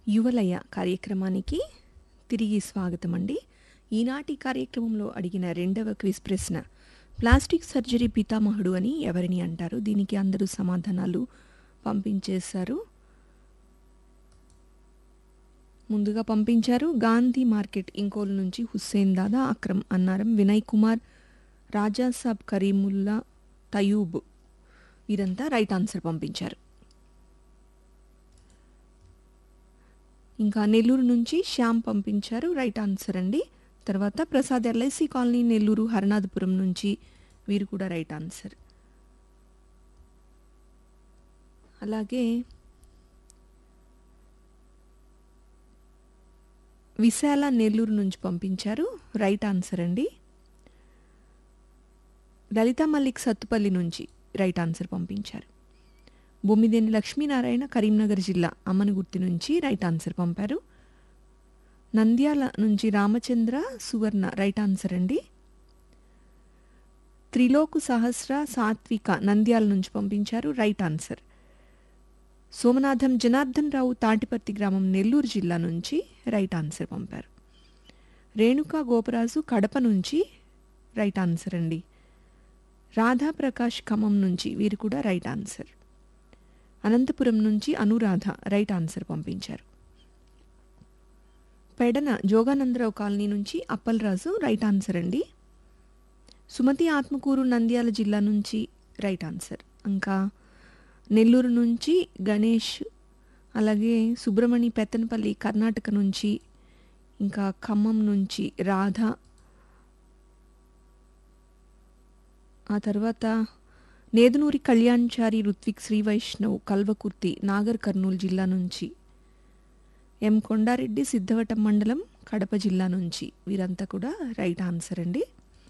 యువలయ కార్యక్రమానికి తిరిగి స్వాగతం అండి ఈనాటి కార్యక్రమంలో అడిగిన రెండవ క్విజ్ ప్రశ్న ప్లాస్టిక్ సర్జరీ పితామహుడు అని ఎవరిని అంటారు దీనికి అందరూ సమాధానాలు పంపించేశారు ముందుగా పంపించారు గాంధీ మార్కెట్ ఇంకోల్ నుంచి హుస్సేన్ దాదా అక్రమ్ అన్నారం వినయ్ కుమార్ రాజాసాబ్ కరీముల్లా తయూబ్ వీరంతా రైట్ ఆన్సర్ పంపించారు ఇంకా నెల్లూరు నుంచి శ్యామ్ పంపించారు రైట్ ఆన్సర్ అండి తర్వాత ప్రసాద్ ఎల్ఐసి కాలనీ నెల్లూరు హరనాథపురం నుంచి వీరు కూడా రైట్ ఆన్సర్ అలాగే విశాల నెల్లూరు నుంచి పంపించారు రైట్ ఆన్సర్ అండి లలిత మల్లిక్ సత్తుపల్లి నుంచి రైట్ ఆన్సర్ పంపించారు బొమ్మిదేని లక్ష్మీనారాయణ కరీంనగర్ జిల్లా అమ్మనగుర్తి నుంచి రైట్ ఆన్సర్ పంపారు నంద్యాల నుంచి రామచంద్ర సువర్ణ రైట్ ఆన్సర్ అండి త్రిలోకు సహస్ర సాత్విక నంద్యాల నుంచి పంపించారు రైట్ ఆన్సర్ సోమనాథం జనార్దన్ రావు తాటిపర్తి గ్రామం నెల్లూరు జిల్లా నుంచి రైట్ ఆన్సర్ పంపారు రేణుకా గోపరాజు కడప నుంచి రైట్ ఆన్సర్ అండి రాధాప్రకాష్ ఖమ్మం నుంచి వీరు కూడా రైట్ ఆన్సర్ అనంతపురం నుంచి అనురాధ రైట్ ఆన్సర్ పంపించారు పెడన జోగానందరావు కాలనీ నుంచి అప్పలరాజు రైట్ ఆన్సర్ అండి సుమతి ఆత్మకూరు నంద్యాల జిల్లా నుంచి రైట్ ఆన్సర్ ఇంకా నెల్లూరు నుంచి గణేష్ అలాగే సుబ్రమణి పెత్తనపల్లి కర్ణాటక నుంచి ఇంకా ఖమ్మం నుంచి రాధ ఆ తర్వాత నేదునూరి కళ్యాణ్చారి రుత్విక్ శ్రీ వైష్ణవ్ కల్వకుర్తి నాగర్ కర్నూలు జిల్లా నుంచి ఎం కొండారెడ్డి సిద్ధవటం మండలం కడప జిల్లా నుంచి వీరంతా కూడా రైట్ ఆన్సర్ అండి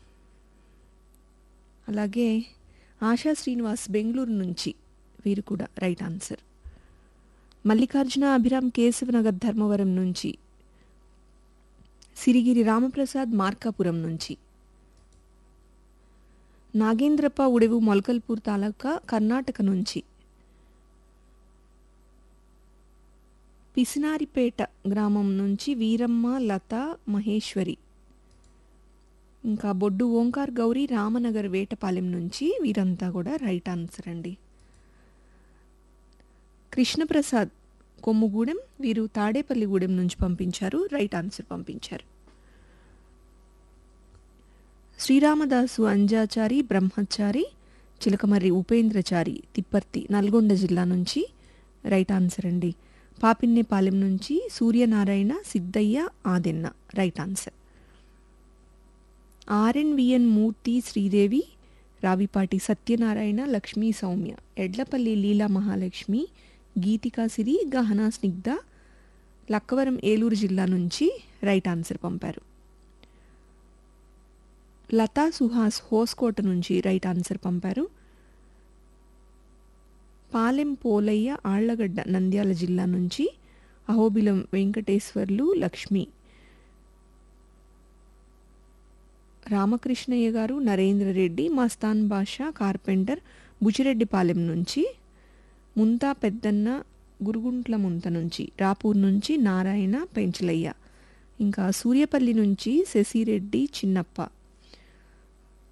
అలాగే ఆశా శ్రీనివాస్ బెంగళూరు నుంచి వీరు కూడా రైట్ ఆన్సర్ మల్లికార్జున అభిరామ్ కేశవనగర్ ధర్మవరం నుంచి సిరిగిరి రామప్రసాద్ మార్కాపురం నుంచి నాగేంద్రప్ప ఉడెవు మొలకల్పూర్ తాలూకా కర్ణాటక నుంచి పిసినారిపేట గ్రామం నుంచి వీరమ్మ లత మహేశ్వరి ఇంకా బొడ్డు ఓంకార్ గౌరీ రామనగర్ వేటపాలెం నుంచి వీరంతా కూడా రైట్ ఆన్సర్ అండి కృష్ణప్రసాద్ కొమ్ముగూడెం వీరు తాడేపల్లిగూడెం నుంచి పంపించారు రైట్ ఆన్సర్ పంపించారు శ్రీరామదాసు అంజాచారి బ్రహ్మచారి చిలకమర్రి ఉపేంద్రచారి తిప్పర్తి నల్గొండ జిల్లా నుంచి రైట్ ఆన్సర్ అండి పాపిన్నేపాలెం నుంచి Suryanarayana Siddaiah Adenna right answer RNVN Murthy Sridevi Ravipati Satyanarayana Lakshmi Soumya Edlapalli Leela Mahalakshmi Geethika Siri Gahana Snigdha Lakkavaram Eluru జిల్లా నుంచి రైట్ ఆన్సర్ పంపారు లతా సుహాస్ హోస్కోట నుంచి రైట్ ఆన్సర్ పంపారు పాలెం పోలయ్య ఆళ్లగడ్డ నంద్యాల జిల్లా నుంచి అహోబిలం వెంకటేశ్వర్లు లక్ష్మి రామకృష్ణయ్య గారు నరేంద్ర రెడ్డి మస్తాన్ బాషా కార్పెంటర్ బుచిరెడ్డిపాలెం నుంచి ముంతా పెద్దన్న గురుగుంట్ల ముంత నుంచి రాపూర్ నుంచి నారాయణ పెంచలయ్య ఇంకా సూర్యపల్లి నుంచి శశిరెడ్డి చిన్నప్ప